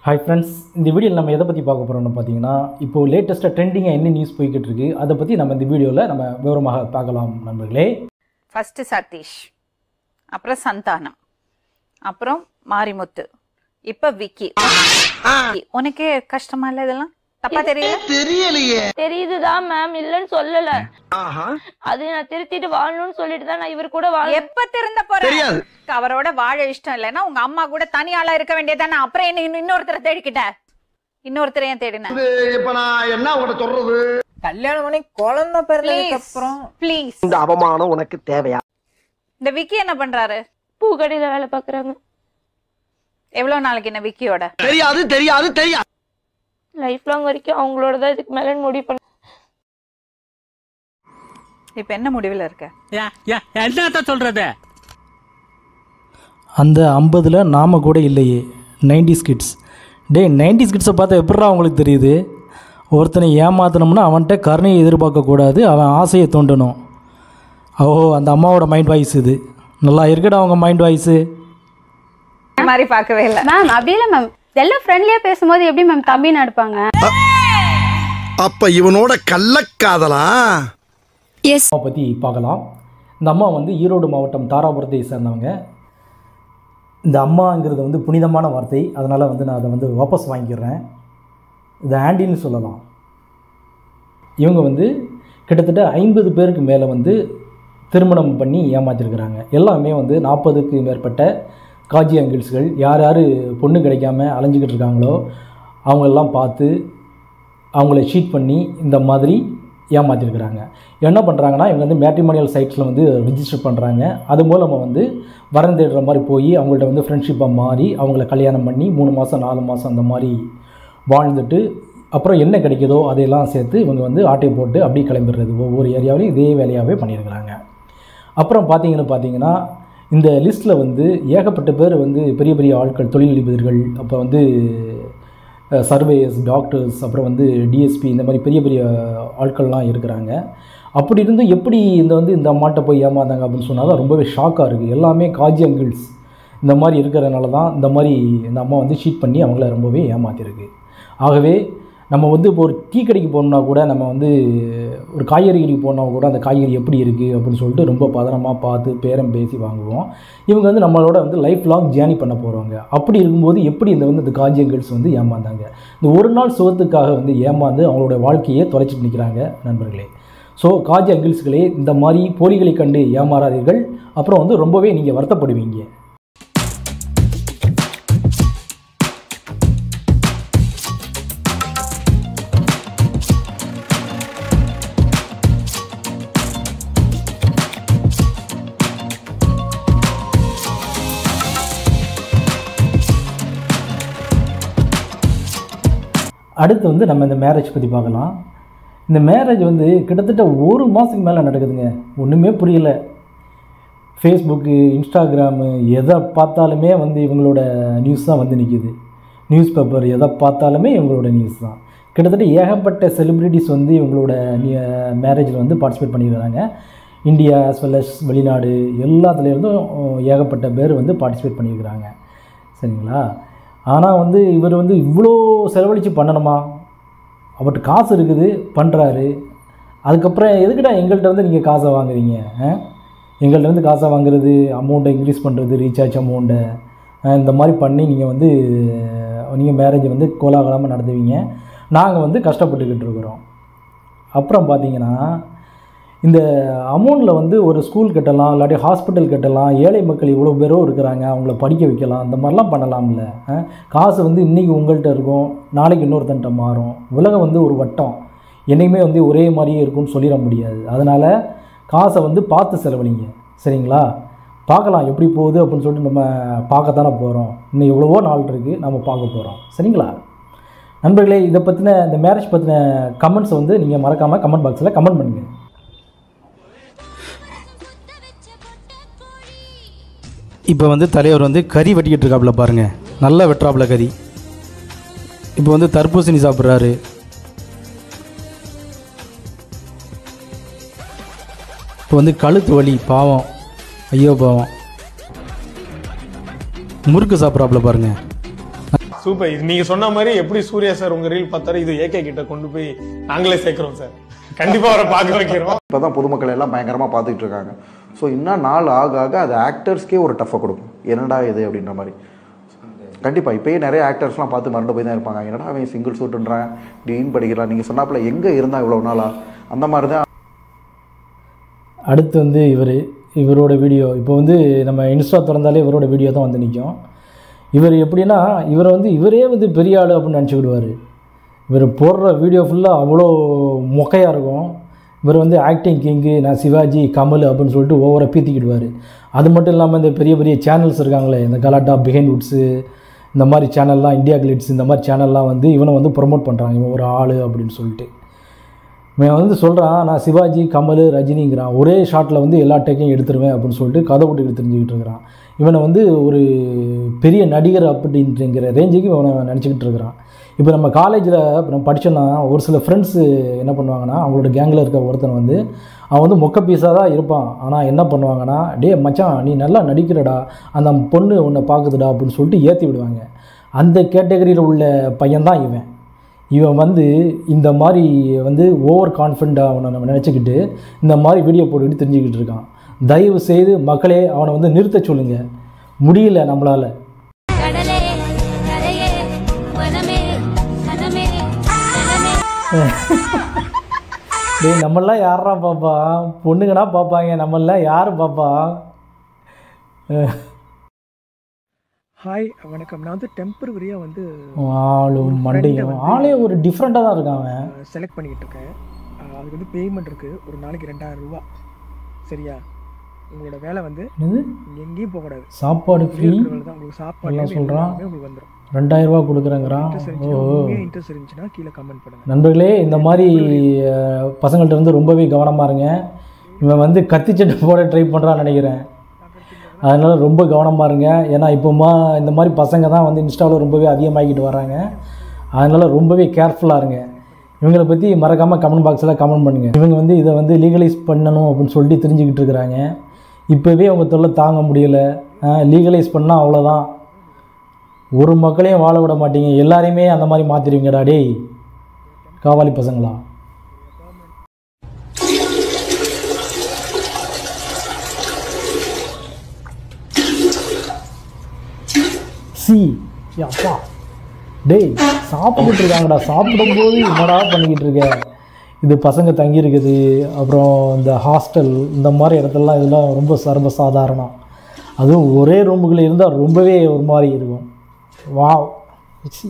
Hi friends இந்த வீடியோவில் நம்ம எதை பற்றி பார்க்க போகிறோம்னு பார்த்தீங்கன்னா இப்போது லேட்டஸ்ட்டாக ட்ரெண்டிங்காக என்ன நியூஸ் போய்கிட்டு இருக்கு அதை பற்றி நம்ம இந்த வீடியோவில் நம்ம விவரமாக பார்க்கலாம் நண்பர்களே ஃபஸ்ட்டு சதீஷ் அப்புறம் சந்தானம் அப்புறம் மாரிமுத்து இப்போ விக்கி உனக்கே கஷ்டமா இல்லை இதெல்லாம் தப்பா தெரியல தெரியுதுதான் மேம் இல்லன்னு சொல்லல அது நான் திருத்திட்டு வாழணும்னு சொல்லிட்டு தான் நான் இவர் கூட வாழ எப்ப திருந்த போற அவரோட வாழ இஷ்டம் இல்லைன்னா உங்க அம்மா கூட தனி ஆளா இருக்க வேண்டியதானே அப்புறம் என்ன இன்னும் இன்னொருத்தரை தேடிக்கிட்ட இன்னொருத்தரை ஏன் தேடின இப்ப நான் என்ன உங்கள்ட்ட சொல்றது கல்யாணம் பண்ணி குழந்தை பிறந்ததுக்கு அப்புறம் ப்ளீஸ் இந்த அவமானம் உனக்கு தேவையா இந்த விக்கி என்ன பண்றாரு பூக்கடையில வேலை பாக்குறாங்க எவ்வளவு நாளைக்கு என்ன விக்கியோட தெரியாது தெரியாது தெரியாது லைஃப் லாங் வரைக்கும் அவங்களோட தான் இதுக்கு மேல முடிவு பண்ண இப்ப என்ன முடிவுல இருக்க என்னத்த சொல்றது அந்த ஐம்பதில் நாம கூட இல்லையே நைன்டிஸ் கிட்ஸ் டேய் நைன்டிஸ் கிட்ஸை பார்த்தா எப்படிடா அவங்களுக்கு தெரியுது ஒருத்தனை ஏமாத்தணும்னா அவன்கிட்ட கருணையை எதிர்பார்க்கக்கூடாது அவன் ஆசையை தோண்டணும் ஓஹோ அந்த அம்மாவோட மைண்ட் வாய்ஸ் இது நல்லா இருக்கடா அவங்க மைண்ட் வாய்ஸு இந்த மாதிரி பார்க்கவே இல்லை மேம் அப்படி இல்லை மேம் எல்லாம் ஃப்ரெண்ட்லியா பேசும்போது எப்படி மேம் தம்பி நடிப்பாங்க அப்ப இவனோட கள்ளக்காதலா அம்மா பற்றி பார்க்கலாம் இந்த அம்மா வந்து ஈரோடு மாவட்டம் தாராபுரத்தை சேர்ந்தவங்க இந்த அம்மாங்கிறது வந்து புனிதமான வார்த்தை அதனால் வந்து நான் அதை வந்து வாபஸ் வாங்கிக்கிறேன் இது ஆண்டின்னு சொல்லலாம் இவங்க வந்து கிட்டத்தட்ட ஐம்பது பேருக்கு மேலே வந்து திருமணம் பண்ணி ஏமாத்திருக்கிறாங்க எல்லாமே வந்து நாற்பதுக்கு மேற்பட்ட காஜி அங்கிள்ஸ்கள் யார் யார் பொண்ணு கிடைக்காம அலைஞ்சிக்கிட்டு இருக்காங்களோ அவங்களெல்லாம் பார்த்து அவங்கள ஷீட் பண்ணி இந்த மாதிரி ஏமாற்றிருக்கிறாங்க என்ன பண்ணுறாங்கன்னா இவங்க வந்து மேட்ரிமோனியல் சைட்ஸில் வந்து ரிஜிஸ்டர் பண்ணுறாங்க அது மூலமாக வந்து வரன் தேடுற மாதிரி போய் அவங்கள்ட்ட வந்து ஃப்ரெண்ட்ஷிப்பாக மாறி அவங்கள கல்யாணம் பண்ணி மூணு மாதம் நாலு மாதம் அந்த மாதிரி வாழ்ந்துட்டு அப்புறம் என்ன கிடைக்குதோ அதையெல்லாம் சேர்த்து இவங்க வந்து ஆட்டை போட்டு அப்படியே கிளம்பிடுறது ஒவ்வொரு ஏரியாவிலையும் இதே வேலையாகவே பண்ணியிருக்கிறாங்க அப்புறம் பார்த்தீங்கன்னு பார்த்தீங்கன்னா இந்த லிஸ்ட்டில் வந்து ஏகப்பட்ட பேர் வந்து பெரிய பெரிய ஆட்கள் தொழிலதிபர்கள் அப்போ வந்து சர்வேயர்ஸ் டாக்டர்ஸ் அப்புறம் வந்து டிஎஸ்பி இந்த மாதிரி பெரிய பெரிய ஆட்கள்லாம் இருக்கிறாங்க அப்படி இருந்து எப்படி இந்த வந்து இந்த அம்மாட்ட போய் ஏமாந்தாங்க அப்படின்னு சொன்னால் தான் ரொம்பவே ஷாக்காக இருக்குது எல்லாமே காஜி அங்கிள்ஸ் இந்த மாதிரி இருக்கிறதுனால தான் இந்த மாதிரி இந்த அம்மா வந்து ஷீட் பண்ணி அவங்கள ரொம்பவே ஏமாத்திருக்கு ஆகவே நம்ம வந்து இப்போ ஒரு டீ கடைக்கு போகணுன்னா கூட நம்ம வந்து ஒரு காய்கறி கடைக்கு போனால் கூட அந்த காய்கறி எப்படி இருக்குது அப்படின்னு சொல்லிட்டு ரொம்ப பதனமாக பார்த்து பேரம் பேசி வாங்குவோம் இவங்க வந்து நம்மளோட வந்து லைஃப் லாங் ஜேர்னி பண்ண போகிறவங்க அப்படி இருக்கும்போது எப்படி இந்த வந்து இந்த காஜியங்கள்ஸ் வந்து ஏமாந்தாங்க இந்த ஒரு நாள் சுகத்துக்காக வந்து ஏமாந்து அவங்களோட வாழ்க்கையை தொலைச்சிட்டு நிற்கிறாங்க நண்பர்களே ஸோ காஜி அங்கிள்ஸ்களே இந்த மாதிரி போலிகளை கண்டு ஏமாறாதீர்கள் அப்புறம் வந்து ரொம்பவே நீங்கள் வருத்தப்படுவீங்க அடுத்து வந்து நம்ம இந்த மேரேஜ் பற்றி பார்க்கலாம் இந்த மேரேஜ் வந்து கிட்டத்தட்ட ஒரு மாதத்துக்கு மேலே நடக்குதுங்க ஒன்றுமே புரியல ஃபேஸ்புக்கு இன்ஸ்டாகிராமு எதை பார்த்தாலுமே வந்து இவங்களோட நியூஸ் தான் வந்து நிற்கிது நியூஸ் பேப்பர் எதை பார்த்தாலுமே இவங்களோட நியூஸ் தான் கிட்டத்தட்ட ஏகப்பட்ட செலிப்ரிட்டிஸ் வந்து இவங்களோட மேரேஜில் வந்து பார்ட்டிசிபேட் பண்ணியிருக்கிறாங்க இந்தியா as well as வெளிநாடு எல்லாத்துலேருந்தும் ஏகப்பட்ட பேர் வந்து பார்ட்டிசிபேட் பண்ணியிருக்கிறாங்க சரிங்களா ஆனால் வந்து இவர் வந்து இவ்வளோ செலவழித்து பண்ணணுமா அவர்கிட்ட காசு இருக்குது பண்ணுறாரு அதுக்கப்புறம் எதுக்குடா எங்கள்கிட்ட வந்து நீங்கள் காசை வாங்குறீங்க ஆ? எங்கள்கிட்ட வந்து காசை வாங்குறது அமௌண்ட்டை இன்க்ரீஸ் பண்ணுறது ரீசார்ஜ் அமௌண்ட்டை இந்த மாதிரி பண்ணி நீங்கள் வந்து நீங்கள் மேரேஜை வந்து கோலாகலமாக நடத்துவீங்க நாங்கள் வந்து கஷ்டப்பட்டுக்கிட்டு இருக்கிறோம் அப்புறம் பார்த்தீங்கன்னா இந்த அமௌண்ட்டில் வந்து ஒரு ஸ்கூல் கட்டலாம் இல்லாட்டி ஹாஸ்பிட்டல் கட்டலாம் ஏழை மக்கள் இவ்வளோ பேரும் இருக்கிறாங்க அவங்கள படிக்க வைக்கலாம் அந்த மாதிரிலாம் பண்ணலாம்ல ஆ? காசு வந்து இன்றைக்கி உங்கள்கிட்ட இருக்கும் நாளைக்கு இன்னொருத்தன்ட்ட மாறும் உலகம் வந்து ஒரு வட்டம் என்றைக்குமே வந்து ஒரே மாதிரியே இருக்கும்னு சொல்லிட முடியாது அதனால் காசை வந்து பார்த்து செலவழிங்க சரிங்களா பார்க்கலாம் எப்படி போகுது அப்படின்னு சொல்லிட்டு நம்ம பார்க்கத்தானே போகிறோம் இன்னும் எவ்வளவோ நாள் இருக்குது நம்ம பார்க்க போகிறோம் சரிங்களா நண்பர்களே இதை பற்றின இந்த மேரேஜ் பற்றின கமெண்ட்ஸை வந்து நீங்கள் மறக்காமல் கமெண்ட் பாக்ஸில் கமெண்ட் பண்ணுங்கள் இப்போ வந்து தலைவர் வந்து கறி வெட்டிக்கிட்டு இருக்காப்புல பாருங்கள் நல்லா வெட்டுறாப்புல கறி இப்போ வந்து தர்பூசணி சாப்பிட்றாரு இப்போ வந்து கழுத்து வலி பாவம் ஐயோ பாவம் முறுக்கு சாப்பிட்றாப்புல பாருங்கள் சூப்பர் இது நீங்க சொன்ன மாதிரி எப்படி சூர்யா சார் உங்க ரீல் பார்த்தாரு இது ஏகே கிட்ட கொண்டு போய் நாங்களே சேர்க்கிறோம் சார் கண்டிப்பா அவரை பார்க்க வைக்கிறோம் இப்பதான் பொதுமக்கள் எல்லாம் பயங்கரமா பார்த்துட்டு இருக்காங்க ஸோ இன்னும் நாள் ஆக ஆக அது ஆக்டர்ஸ்க்கே ஒரு டஃப்பை கொடுக்கும் என்னடா இது அப்படின்ற மாதிரி கண்டிப்பா இப்பயே நிறைய ஆக்டர்ஸ்லாம் பார்த்து மறந்து போய் தான் இருப்பாங்க என்னடா அவன் சிங்கிள் சூட்டுன்றான் டீன் படிக்கிறான் நீங்க சொன்னாப்புல எங்க இருந்தா இவ்வளவு நாளா அந்த மாதிரி தான் அடுத்து வந்து இவர் இவரோட வீடியோ இப்போ வந்து நம்ம இன்ஸ்டா திறந்தாலே இவரோட வீடியோ தான் வந்து நிற்கும் இவர் எப்படின்னா இவரை வந்து இவரே வந்து பெரிய ஆள் அப்படின்னு நினச்சிக்கிடுவார் இவர் போடுற வீடியோ ஃபுல்லாக அவ்வளோ மொக்கையாக இருக்கும் இவர் வந்து ஆக்டிங் கிங்கு நான் சிவாஜி கமல் அப்படின்னு சொல்லிட்டு ஓவராக பீத்திக்கிடுவார் அது மட்டும் இல்லாமல் இந்த பெரிய பெரிய சேனல்ஸ் இருக்காங்களே இந்த கலாட்டா பிஹைண்ட் வுட்ஸு இந்த மாதிரி சேனல்லாம் இந்தியா கிளிட்ஸ் இந்த மாதிரி சேனல்லாம் வந்து இவனை வந்து ப்ரொமோட் பண்ணுறாங்க இவன் ஒரு ஆள் அப்படின்னு சொல்லிட்டு இவன் வந்து சொல்கிறான் நான் சிவாஜி கமல் ரஜினிங்கிறான் ஒரே ஷாட்டில் வந்து எல்லா டேக்கையும் எடுத்துருவேன் அப்படின்னு சொல்லிட்டு கதை விட்டுக்கிட்டு தெரிஞ்சுக்கிட்டு இருக்கிறான் இவனை வந்து ஒரு பெரிய நடிகர் அப்படின்ட்டுங்கிற ரேஞ்சுக்கு இவனை நினச்சிக்கிட்டு இருக்கிறான் இப்போ நம்ம காலேஜில் நம்ம படித்தோன்னா ஒரு சில ஃப்ரெண்ட்ஸு என்ன பண்ணுவாங்கன்னா அவங்களோட கேங்கில் இருக்க ஒருத்தன் வந்து அவன் வந்து மொக்க பீஸாக தான் இருப்பான் ஆனால் என்ன பண்ணுவாங்கன்னா டேய் மச்சான் நீ நல்லா நடிக்கிறடா அந்த பொண்ணு உன்னை பார்க்குதுடா அப்படின்னு சொல்லிட்டு ஏற்றி விடுவாங்க அந்த கேட்டகரியில் உள்ள பையன்தான் இவன் இவன் வந்து இந்த மாதிரி வந்து ஓவர் கான்ஃபிடண்ட்டாக அவனை நம்ம நினச்சிக்கிட்டு இந்த மாதிரி வீடியோ போட்டுக்கிட்டு தெரிஞ்சுக்கிட்டு இருக்கான் தயவு செய்து மக்களே அவனை வந்து நிறுத்த சொல்லுங்க முடியல நம்மளால் கடலே கரையே வனமே கனமே டேய் நம்மளாம் யாரா பாப்பா பொண்ணுங்கனா பார்ப்பாங்க நம்மளாம் யார் பாப்பா அஹ், ஹாய் வணக்கம் நான் வந்து டெம்பரவரியாக வந்து ஆளும் மண்டையும் ஆளே ஒரு டிஃப்ரெண்ட்டாக தான் இருக்கான் அவன் செலக்ட் பண்ணிக்கிட்டு இருக்கேன் அஹ் அதுக்கு வந்து பேமெண்ட் இருக்குது ஒரு நாளைக்கு ரெண்டாயிரம் ரூபா சரியா உங்களோட வேலை வந்து என்னது நீங்க எங்கேயும் போகக்கூடாது சாப்பாடு ஃப்ரீ இருக்கிற வேலை தான் உங்களுக்கு சாப்பாடு எல்லாம் சொல்றான். எல்லாமே உங்களுக்கு வந்துடும் ரெண்டாயிரம் ரூபா கொடுக்குறேங்கிறான் இன்ட்ரெஸ்ட் ஓ இருந்துச்சுன்னா இன்ட்ரெஸ்ட் இருந்துச்சுன்னா கீழே கமெண்ட் பண்ணுங்க நண்பர்களே இந்த மாதிரி அஹ், பசங்கள்ட்ட இருந்து ரொம்பவே கவனமாக இருங்க இவன் வந்து கத்திச்சட்டை போட ட்ரை பண்ணுறான்னு நினைக்கிறேன் அதனால் ரொம்ப கவனமாக இருங்க ஏன்னா இப்போமா இந்த மாதிரி பசங்க தான் வந்து இன்ஸ்டாவில் ரொம்பவே அதிகமாகிக்கிட்டு வராங்க அதனால் ரொம்பவே கேர்ஃபுல்லாக இருங்க இவங்களை பற்றி மறக்காமல் கமெண்ட் பாக்ஸில் கமெண்ட் பண்ணுங்கள் இவங்க வந்து இதை வந்து லீகலைஸ் பண்ணணும் அப்படின்னு சொல்லிட்டு தெரிஞ்சுக்கிட்டு இருக்கிறாங்க இப்போவே அவங்க தொல்லை தாங்க முடியலை லீகலைஸ் பண்ணால் அவ்வளோதான் ஒரு மக்களையும் வாழ விட மாட்டீங்க எல்லாரையுமே அந்த மாதிரி மாற்றிடுவீங்கடா டேய் காவாலி பசங்களா சி ஏ அப்பா டேய் சாப்பிட்டுட்டு இருக்காங்கடா சாப்பிடும்போது என்னடா பண்ணிக்கிட்டு இருக்க இது பசங்க தங்கி இருக்குது அப்புறம் இந்த ஹாஸ்டல் இந்த மாதிரி இடத்துலலாம் இதெல்லாம் ரொம்ப சர்வசாதாரணம் அதுவும் ஒரே ரூமுக்குள்ளே இருந்தால் ரொம்பவே ஒரு மாதிரி இருக்கும் வாவ் சி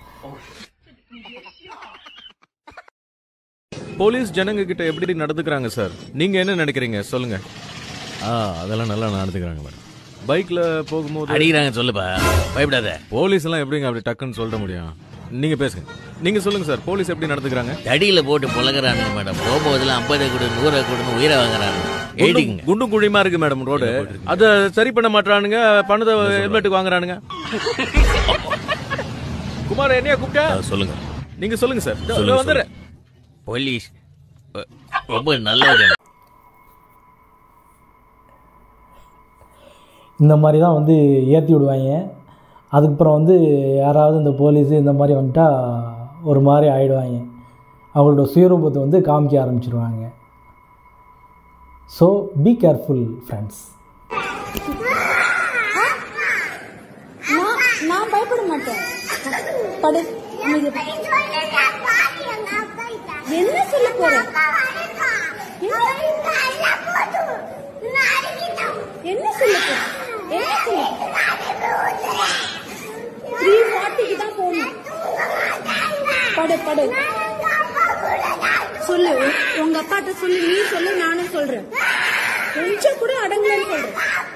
போலீஸ் ஜனங்க கிட்ட எப்படி நடந்துக்கிறாங்க சார் நீங்க என்ன நினைக்கிறீங்க சொல்லுங்க ஆ அதெல்லாம் நல்லா நடந்துக்கிறாங்க மேடம் பைக்ல போகும்போது அடிக்கிறாங்க சொல்லுப்பா பயப்படாத போலீஸ் எல்லாம் எப்படிங்க அப்படி டக்குன்னு சொல்ல முடியும் நீங்க பேசுங்க நீங்க சொல்லுங்க சார் போலீஸ் எப்படி நடந்துக்கிறாங்க தடியில போட்டு புழகிறானுங்க மேடம் போகும்போதெல்லாம் ஐம்பது கொடு நூறை கொடுன்னு உயிரை வாங்குறாங்க எழுதிங்க குண்டும் குழியுமா இருக்கு மேடம் ரோடு அத சரி பண்ண மாட்டானுங்க பணத்தை ஹெல்மெட்டுக்கு வாங்குறானுங்க குமார் என்னையா கூப்பிட்டா சொல்லுங்க நீங்க சொல்லுங்க சார் இதோ- இதோ சொல்லுங்க, வந்துடுறேன் போலீஸ் அ, ரொம்ப நல்லது இந்த மாதிரி தான் வந்து ஏற்றி விடுவாங்க அதுக்கப்புறம் வந்து யாராவது இந்த போலீஸு இந்த மாதிரி வந்துட்டா ஒரு மாதிரி ஆயிடுவாங்க அவங்களோட சுயரூபத்தை வந்து காமிக்க ஆரம்பிச்சிருவாங்க ஸோ பி கேர்ஃபுல் ஃப்ரெண்ட்ஸ் நான் நான் பயப்பட மாட்டேன் படு அமைதியா படு. என்ன சொல்ல போற என்ன சொல்ல போற என்ன சொல்ல த்ரீ ஃபார்ட்டிக்கு தான் போகணும் படு படு சொல்லு உ- உங்க அப்பாட்ட சொல்லு நீ சொல்லு நானும் சொல்றேன் கொஞ்சம் கூட அடங்கலன்னு சொல்றேன்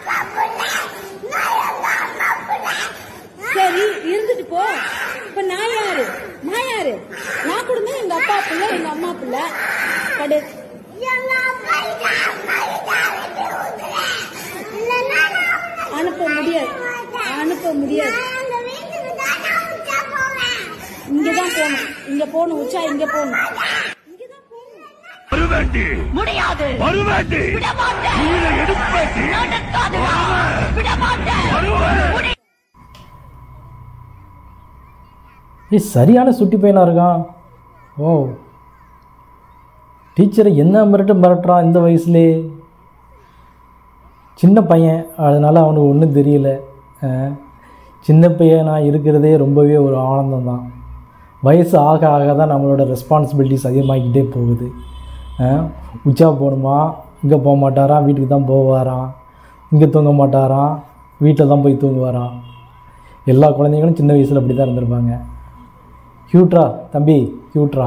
சரி இருந்துட்டு போ இப்ப நான் யாரு நான் யாரு நான் கூட தான் எங்க அப்பா பிள்ளை எங்க அம்மா பிள்ளை படு அனுப்ப முடியாது அனுப்ப முடியாது இங்கதான் போகணும் இங்க போகணும் உச்சா இங்க போகணும் முடியாது விட மாட்டேன் நடக்காது விட மாட்டேன் ஏய் சரியான சுட்டி பையனாக இருக்கான் ஓ டீச்சரை என்ன மிரட்டு மிரட்டுறான் இந்த வயசுலே சின்ன பையன் அதனால் அவனுக்கு ஒன்றும் தெரியல அஹ், சின்ன பையனாக இருக்கிறதே ரொம்பவே ஒரு ஆனந்தம் தான் வயசு ஆக ஆக தான் நம்மளோட ரெஸ்பான்சிபிலிட்டிஸ் அதிகமாகிக்கிட்டே போகுது அஹ், உச்சா போகணுமா இங்கே போக மாட்டாராம் வீட்டுக்கு தான் போவாராம் இங்கே தூங்க மாட்டாராம் வீட்டில் தான் போய் தூங்குவாராம் எல்லா குழந்தைங்களும் சின்ன வயசில் அப்படி தான் இருந்திருப்பாங்க க்யூட்ரா தம்பி க்யூட்ரா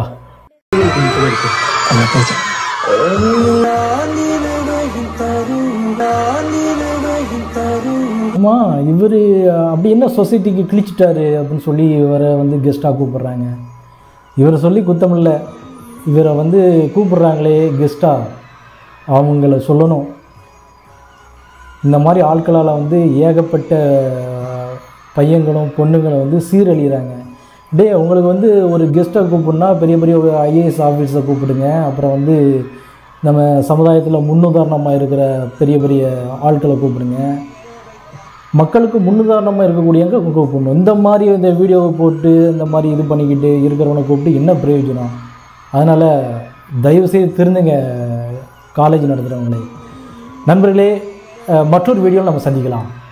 அம்மா இவர் அப்படி என்ன சொசைட்டிக்கு கிழிச்சிட்டாரு அப்படின்னு சொல்லி இவரை வந்து கெஸ்ட்டாக கூப்பிட்றாங்க இவரை சொல்லி குத்தமில்ல இவரை வந்து கூப்பிட்றாங்களே கெஸ்ட்டாக அவங்கள சொல்லணும் இந்த மாதிரி ஆட்களால் வந்து ஏகப்பட்ட பையங்களும் பொண்ணுங்களும் வந்து சீரழிகிறாங்க டே உங்களுக்கு வந்து ஒரு கெஸ்ட்டை கூப்பிடுனா பெரிய பெரிய ஒரு ஐஏஎஸ் ஆஃபீஸரை கூப்பிடுங்க அப்புறம் வந்து நம்ம சமுதாயத்தில் முன்னுதாரணமாக இருக்கிற பெரிய பெரிய ஆட்களை கூப்பிடுங்க மக்களுக்கு முன்னுதாரணமாக இருக்கக்கூடியவங்க கூப்பிடணும் இந்த மாதிரி இந்த வீடியோவை போட்டு இந்த மாதிரி இது பண்ணிக்கிட்டு இருக்கிறவனை கூப்பிட்டு என்ன பிரயோஜனம் அதனால் தயவுசெய்து திருந்துங்க காலேஜ் நடத்துகிறவங்களே நண்பர்களே அஹ், மற்றொரு வீடியோவில் நம்ம சந்திக்கலாம்